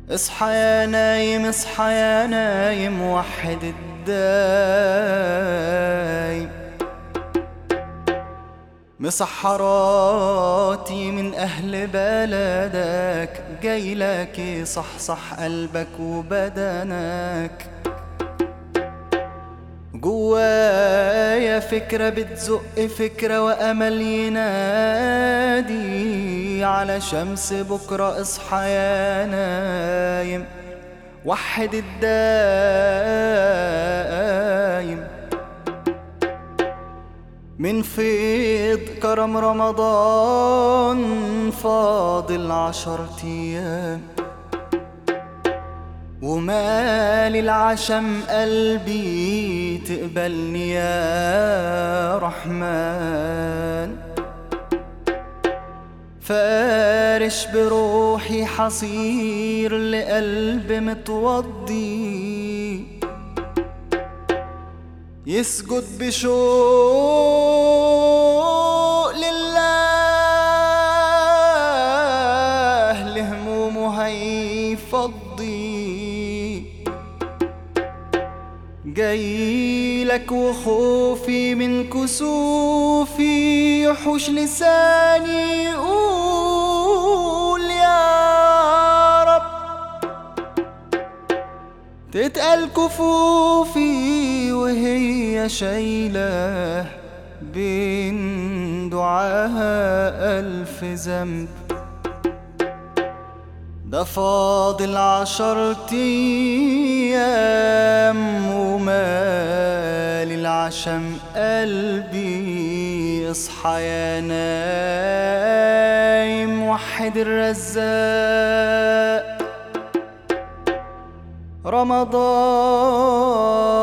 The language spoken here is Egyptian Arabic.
اصحى يا نايم اصحى يا نايم وحد الدايم مسحراتي من أهل بلدك جايلك يصحصح قلبك وبدنك جوايا فكرة بتزق فكرة وأمل ينادي على شمس بكرة اصحى يا نايم وحد الدايم من فيض كرم رمضان فاضل عشرة أيام ومال العشم قلبي تقبلني يا رحمن فارش بروحي حصير لقلب متوضي يسجد بشوق لله لهمومه هيفضي جايلك وخوفي من كسوفي يحوش لساني يقول يا رب تتقل كفوفي وهي شايلة بين دعاها ألف ذنب ده فاضل عشر أيام ومال العشم قلبي اصحى يا نايم وحد الرزاق رمضان